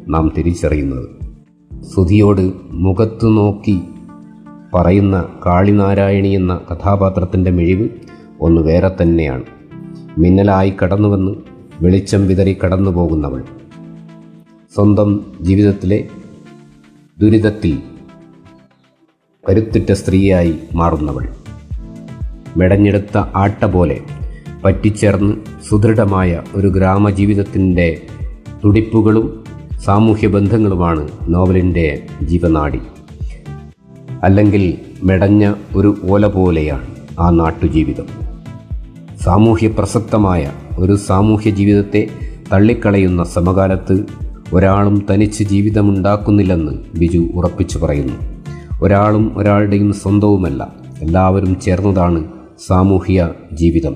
നാം തിരിച്ചറിയുന്നത് സുധിയോട് മുഖത്തു നോക്കി പറയുന്ന കാളിനാരായണി എന്ന കഥാപാത്രത്തിൻ്റെ മിഴിവ് ഒന്ന് വേറെ തന്നെയാണ് മിന്നലായി കടന്നുവന്ന് വെളിച്ചം വിതറി കടന്നു പോകുന്നവൾ സ്വന്തം ജീവിതത്തിലെ ദുരിതത്തിൽ കരുത്തുറ്റ സ്ത്രീയായി മാറുന്നവൾ മെടഞ്ഞെടുത്ത ആട്ട പോലെ പറ്റിച്ചേർന്ന് സുദൃഢമായ ഒരു ഗ്രാമജീവിതത്തിൻ്റെ തുടിപ്പുകളും സാമൂഹ്യ ബന്ധങ്ങളുമാണ് നോവലിൻ്റെ ജീവനാടി അല്ലെങ്കിൽ മെടഞ്ഞ ഒരു ഓല പോലെയാണ് ആ നാട്ടുജീവിതം സാമൂഹ്യ പ്രസക്തമായ ഒരു സാമൂഹ്യ ജീവിതത്തെ തള്ളിക്കളയുന്ന സമകാലത്ത് ഒരാളും തനിച്ച് ജീവിതമുണ്ടാക്കുന്നില്ലെന്ന് ബിജു ഉറപ്പിച്ചു പറയുന്നു ഒരാളും ഒരാളുടെയും സ്വന്തവുമല്ല എല്ലാവരും ചേർന്നതാണ് സാമൂഹ്യ ജീവിതം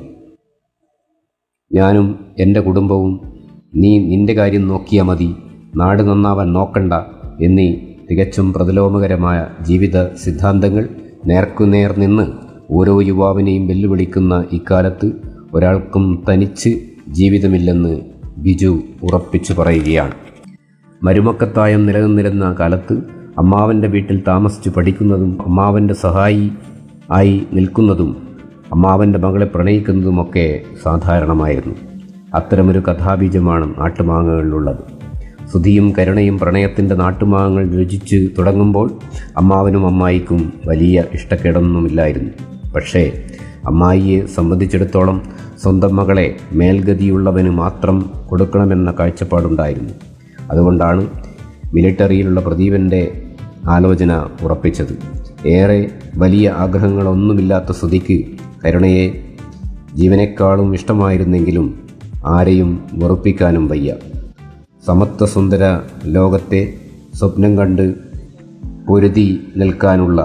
ഞാനും എൻ്റെ കുടുംബവും നീ നിന്റെ കാര്യം നോക്കിയാൽ മതി നാട് നന്നാവാൻ നോക്കണ്ട എന്നീ തികച്ചും പ്രതിലോമകരമായ ജീവിത സിദ്ധാന്തങ്ങൾ നേർക്കുനേർ നിന്ന് ഓരോ യുവാവിനെയും വെല്ലുവിളിക്കുന്ന ഇക്കാലത്ത് ഒരാൾക്കും തനിച്ച് ജീവിതമില്ലെന്ന് ബിജു ഉറപ്പിച്ചു പറയുകയാണ് മരുമക്കത്തായം നിലനിന്നിരുന്ന കാലത്ത് അമ്മാവൻ്റെ വീട്ടിൽ താമസിച്ച് പഠിക്കുന്നതും അമ്മാവൻ്റെ സഹായി ആയി നിൽക്കുന്നതും അമ്മാവൻ്റെ മകളെ പ്രണയിക്കുന്നതുമൊക്കെ സാധാരണമായിരുന്നു അത്തരമൊരു കഥാബീജമാണ് നാട്ടുമാങ്ങകളിലുള്ളത് സുധിയും കരുണയും പ്രണയത്തിൻ്റെ നാട്ടുമാങ്ങകൾ രുചിച്ച് തുടങ്ങുമ്പോൾ അമ്മാവനും അമ്മായിക്കും വലിയ ഇഷ്ടക്കേടൊന്നുമില്ലായിരുന്നു പക്ഷേ അമ്മായിയെ സംബന്ധിച്ചിടത്തോളം സ്വന്തം മകളെ മേൽഗതിയുള്ളവന് മാത്രം കൊടുക്കണമെന്ന കാഴ്ചപ്പാടുണ്ടായിരുന്നു അതുകൊണ്ടാണ് മിലിട്ടറിയിലുള്ള പ്രദീപൻ്റെ ആലോചന ഉറപ്പിച്ചത് ഏറെ വലിയ ആഗ്രഹങ്ങളൊന്നുമില്ലാത്ത സുധിക്ക് കരുണയെ ജീവനേക്കാളും ഇഷ്ടമായിരുന്നെങ്കിലും ആരെയും വെറുപ്പിക്കാനും വയ്യ സമത്വസുന്ദര ലോകത്തെ സ്വപ്നം കണ്ട് പൊരുതി നിൽക്കാനുള്ള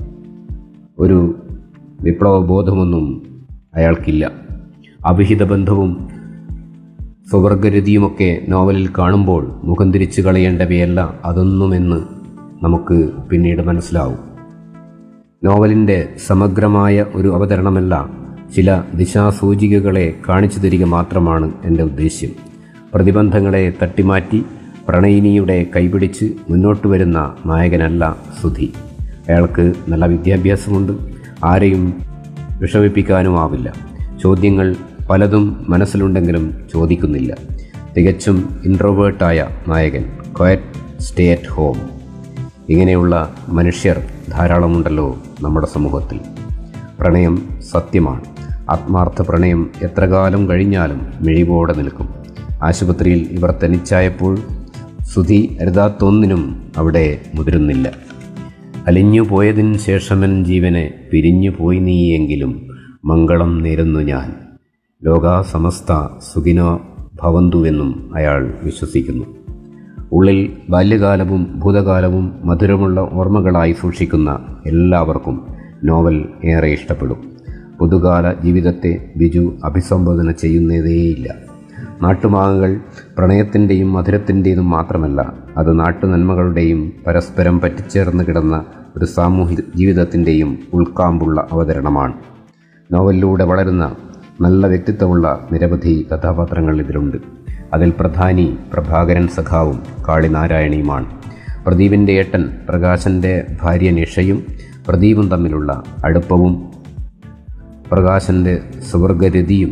ഒരു വിപ്ലവബോധമൊന്നും അയാൾക്കില്ല അവിഹിത ബന്ധവും സ്വവർഗരതിയുമൊക്കെ നോവലിൽ കാണുമ്പോൾ മുഖം തിരിച്ചു കളയേണ്ടവയല്ല അതൊന്നുമെന്ന് നമുക്ക് പിന്നീട് മനസ്സിലാവും നോവലിൻ്റെ സമഗ്രമായ ഒരു അവതരണമല്ല ചില ദിശാസൂചികകളെ കാണിച്ചു തരിക മാത്രമാണ് എൻ്റെ ഉദ്ദേശ്യം പ്രതിബന്ധങ്ങളെ തട്ടിമാറ്റി പ്രണയിനിയുടെ കൈപിടിച്ച് മുന്നോട്ട് വരുന്ന നായകനല്ല സുധി അയാൾക്ക് നല്ല വിദ്യാഭ്യാസമുണ്ട് ആരെയും വിഷമിപ്പിക്കാനുമാവില്ല ചോദ്യങ്ങൾ പലതും മനസ്സിലുണ്ടെങ്കിലും ചോദിക്കുന്നില്ല തികച്ചും ഇൻട്രോവേർട്ടായ നായകൻ ക്വയറ്റ് സ്റ്റേ അറ്റ് ഹോം ഇങ്ങനെയുള്ള മനുഷ്യർ ധാരാളമുണ്ടല്ലോ നമ്മുടെ സമൂഹത്തിൽ പ്രണയം സത്യമാണ് ആത്മാർത്ഥ പ്രണയം എത്ര കാലം കഴിഞ്ഞാലും മിഴിവോടെ നിൽക്കും ആശുപത്രിയിൽ ഇവർ തനിച്ചായപ്പോൾ സുധി അരുതാത്തൊന്നിനും അവിടെ മുതിരുന്നില്ല അലിഞ്ഞു പോയതിന് ശേഷമൻ ജീവനെ പിരിഞ്ഞു പോയി നീയെങ്കിലും മംഗളം നേരുന്നു ഞാൻ ലോകാസമസ്ത സുഖിനോ ഭവന്തുവെന്നും അയാൾ വിശ്വസിക്കുന്നു ഉള്ളിൽ ബാല്യകാലവും ഭൂതകാലവും മധുരമുള്ള ഓർമ്മകളായി സൂക്ഷിക്കുന്ന എല്ലാവർക്കും നോവൽ ഏറെ ഇഷ്ടപ്പെടും പുതുകാല ജീവിതത്തെ ബിജു അഭിസംബോധന ചെയ്യുന്നതേയില്ല നാട്ടുമാങ്ങകൾ പ്രണയത്തിൻ്റെയും മധുരത്തിൻ്റെതും മാത്രമല്ല അത് നാട്ടുനന്മകളുടെയും പരസ്പരം പറ്റിച്ചേർന്ന് കിടന്ന ഒരു സാമൂഹിക ജീവിതത്തിൻ്റെയും ഉൾക്കാമ്പുള്ള അവതരണമാണ് നോവലിലൂടെ വളരുന്ന നല്ല വ്യക്തിത്വമുള്ള നിരവധി കഥാപാത്രങ്ങൾ ഇതിലുണ്ട് അതിൽ പ്രധാനി പ്രഭാകരൻ സഖാവും കാളിനാരായണിയുമാണ് പ്രദീപിൻ്റെ ഏട്ടൻ പ്രകാശൻ്റെ ഭാര്യ നിഷയും പ്രദീപും തമ്മിലുള്ള അടുപ്പവും പ്രകാശൻ്റെ സുവർഗരതിയും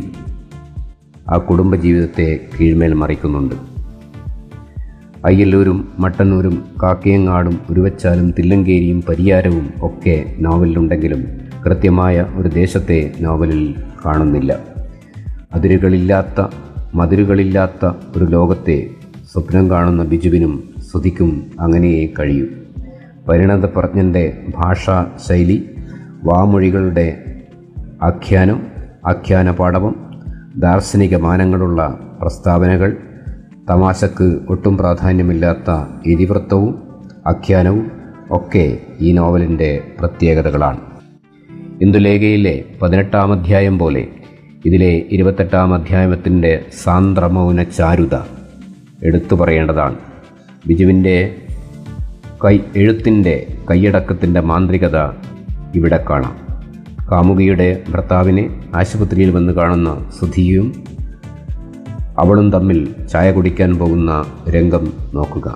ആ കുടുംബജീവിതത്തെ കീഴ്മേൽ മറിക്കുന്നുണ്ട് അയ്യല്ലൂരും മട്ടന്നൂരും കാക്കയങ്ങാടും ഉരുവച്ചാലും തില്ലങ്കേരിയും പരിയാരവും ഒക്കെ നോവലിലുണ്ടെങ്കിലും കൃത്യമായ ഒരു ദേശത്തെ നോവലിൽ കാണുന്നില്ല അതിരുകളില്ലാത്ത മതിരുകളില്ലാത്ത ഒരു ലോകത്തെ സ്വപ്നം കാണുന്ന ബിജുവിനും ശ്രുതിക്കും അങ്ങനെയേ കഴിയൂ പരിണതപ്രജ്ഞൻ്റെ ഭാഷാ ശൈലി വാമൊഴികളുടെ ആഖ്യാനം ആഖ്യാന പാടവം ദാർശനിക മാനങ്ങളുള്ള പ്രസ്താവനകൾ തമാശക്ക് ഒട്ടും പ്രാധാന്യമില്ലാത്ത ഇതിവൃത്തവും ആഖ്യാനവും ഒക്കെ ഈ നോവലിൻ്റെ പ്രത്യേകതകളാണ് ഇന്ദുലേഖയിലെ പതിനെട്ടാം അധ്യായം പോലെ ഇതിലെ ഇരുപത്തെട്ടാം അധ്യായത്തിൻ്റെ സാന്ദ്രമൗന ചാരുത എടുത്തു പറയേണ്ടതാണ് ബിജുവിൻ്റെ കൈ എഴുത്തിൻ്റെ കൈയടക്കത്തിൻ്റെ മാന്ത്രികത ഇവിടെ കാണാം കാമുകിയുടെ ഭർത്താവിനെ ആശുപത്രിയിൽ വന്ന് കാണുന്ന സുധിയും അവളും തമ്മിൽ ചായ കുടിക്കാൻ പോകുന്ന രംഗം നോക്കുക